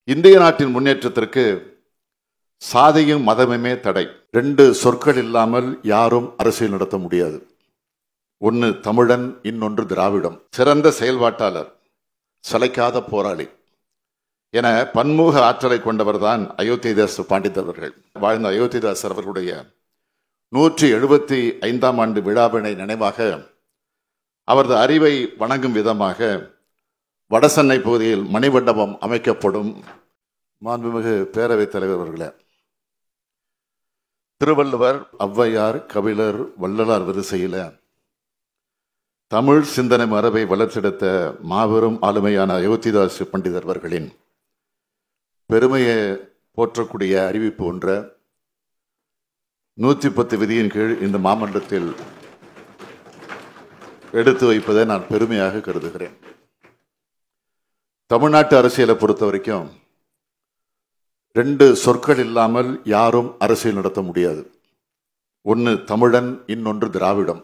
இந்திய நாட்டின் முன்னேற்றத்திற்கு சாதியும் மதமுமே தடை ரெண்டு சொற்கள் இல்லாமல் யாரும் அரசியல் நடத்த முடியாது ஒன்று தமிழன் இன்னொன்று திராவிடம் சிறந்த செயல்பாட்டாளர் சளைக்காத போராளி என பன்முக ஆற்றலை கொண்டவர்தான் அயோத்திதாஸ் பண்டித் அவர்கள் வாழ்ந்த அயோத்திதாசர் அவர்களுடைய நூற்றி எழுபத்தி ஐந்தாம் ஆண்டு விழாவினை நினைவாக அவரது அறிவை வணங்கும் விதமாக வடசென்னை பகுதியில் மணிமண்டபம் அமைக்கப்படும் மாண்புமிகு பேரவைத் தலைவர் அவர்களே திருவள்ளுவர் ஔவையார் கபிலர் வள்ளலார் வரிசையில் தமிழ் சிந்தனை மரபை வளர்த்தெடுத்த மாபெரும் ஆளுமையான அயோத்திதாஸ் பண்டிதர் அவர்களின் பெருமையை போற்றக்கூடிய அறிவிப்பு ஒன்ற நூற்றி பத்து விதியின் கீழ் இந்த மாமன்றத்தில் எடுத்து வைப்பதை நான் பெருமையாக கருதுகிறேன் தமிழ்நாட்டு அரசியலை பொறுத்த வரைக்கும் ரெண்டு சொற்கள் இல்லாமல் யாரும் அரசியல் நடத்த முடியாது ஒன்று தமிழன் இன்னொன்று திராவிடம்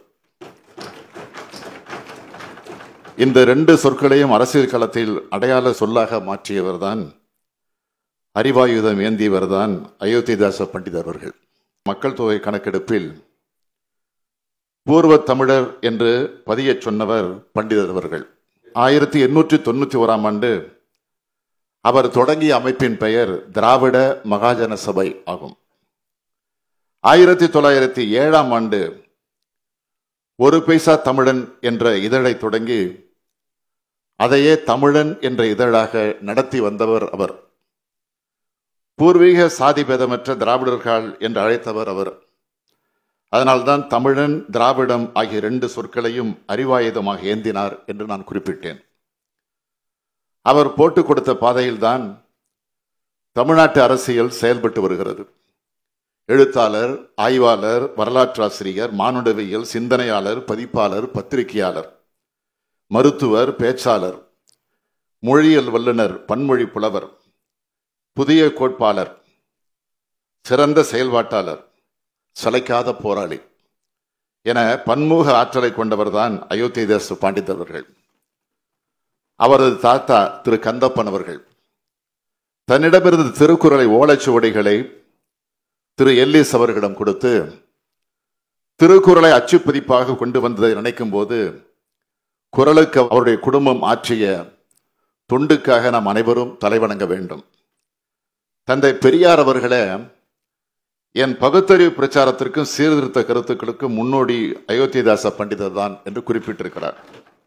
இந்த ரெண்டு சொற்களையும் அரசியல் களத்தில் அடையாள சொல்லாக மாற்றியவர்தான் அறிவாயுதம் ஏந்தியவர்தான் அயோத்திதாச பண்டிதர் அவர்கள் மக்கள் தொகை கணக்கெடுப்பில் பூர்வ தமிழர் என்று பதியச் சொன்னவர் பண்டிதர் அவர்கள் ஆயிரத்தி எண்ணூற்றி தொண்ணூற்றி ஓராம் ஆண்டு அவர் தொடங்கிய அமைப்பின் பெயர் திராவிட மகாஜன சபை ஆகும் ஆயிரத்தி தொள்ளாயிரத்தி ஏழாம் ஆண்டு ஒரு பைசா தமிழன் என்ற இதழை தொடங்கி அதையே தமிழன் என்ற இதழாக நடத்தி வந்தவர் அவர் பூர்வீக சாதி பேதமற்ற திராவிடர்கள் என்று அழைத்தவர் அவர் அதனால்தான் தமிழன் திராவிடம் ஆகிய இரண்டு சொற்களையும் அறிவாயுதமாக ஏந்தினார் என்று நான் குறிப்பிட்டேன் அவர் போட்டுக் கொடுத்த பாதையில்தான் தமிழ்நாட்டு அரசியல் செயல்பட்டு வருகிறது எழுத்தாளர் ஆய்வாளர் வரலாற்றாசிரியர் மானுடவியல் சிந்தனையாளர் பதிப்பாளர் பத்திரிகையாளர் மருத்துவர் பேச்சாளர் மொழியியல் வல்லுனர் பன்மொழி புலவர் புதிய கோட்பாளர் சிறந்த செயல்பாட்டாளர் சளைக்காத போராளி என பன்முக ஆற்றலை கொண்டவர்தான் அயோத்திதாஸ் பண்டித் அவர்கள் அவரது தாத்தா திரு கந்தப்பன் அவர்கள் தன்னிடமிருந்து திருக்குறளை ஓலைச்சுவடிகளை திரு எல்லிஸ் அவர்களிடம் கொடுத்து திருக்குறளை அச்சுப்பதிப்பாக கொண்டு வந்ததை நினைக்கும் போது குரலுக்கு அவருடைய குடும்பம் ஆற்றிய தொண்டுக்காக நாம் அனைவரும் தலைவணங்க வேண்டும் தந்தை பெரியார் அவர்களே என் பகுத்தறிவு பிரச்சாரத்திற்கும் சீர்திருத்த கருத்துக்களுக்கும் முன்னோடி அயோத்திதாச பண்டிதர் தான் என்று குறிப்பிட்டிருக்கிறார்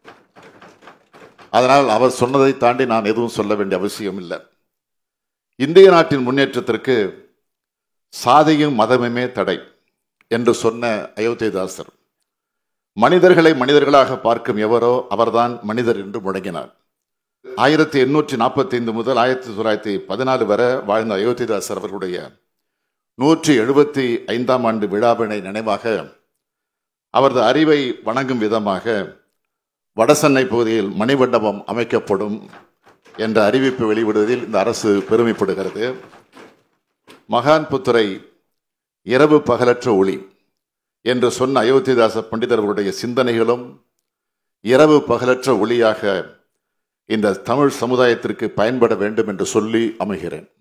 அதனால் அவர் சொன்னதை தாண்டி நான் எதுவும் சொல்ல வேண்டிய அவசியம் இல்லை இந்திய நாட்டின் முன்னேற்றத்திற்கு சாதியும் மதமுமே தடை என்று சொன்ன அயோத்திதாசர் மனிதர்களை மனிதர்களாக பார்க்கும் எவரோ அவர்தான் மனிதர் என்று முழங்கினார் ஆயிரத்தி எண்ணூற்றி நாற்பத்தி ஐந்து முதல் ஆயிரத்தி தொள்ளாயிரத்தி பதினாலு வரை வாழ்ந்த அயோத்திதாசர் அவர்களுடைய நூற்றி எழுபத்தி ஐந்தாம் ஆண்டு விழாவினை நினைவாக அவரது அறிவை வணங்கும் விதமாக வடசென்னை பகுதியில் மணிமண்டபம் அமைக்கப்படும் என்ற அறிவிப்பு வெளிவிடுவதில் இந்த அரசு பெருமைப்படுகிறது மகான் புத்துரை இரவு பகலற்ற ஒளி என்று சொன்ன அயோத்திதாச பண்டிதர்களுடைய சிந்தனைகளும் இரவு பகலற்ற ஒளியாக இந்த தமிழ் சமுதாயத்திற்கு பயன்பட வேண்டும் என்று சொல்லி அமைகிறேன்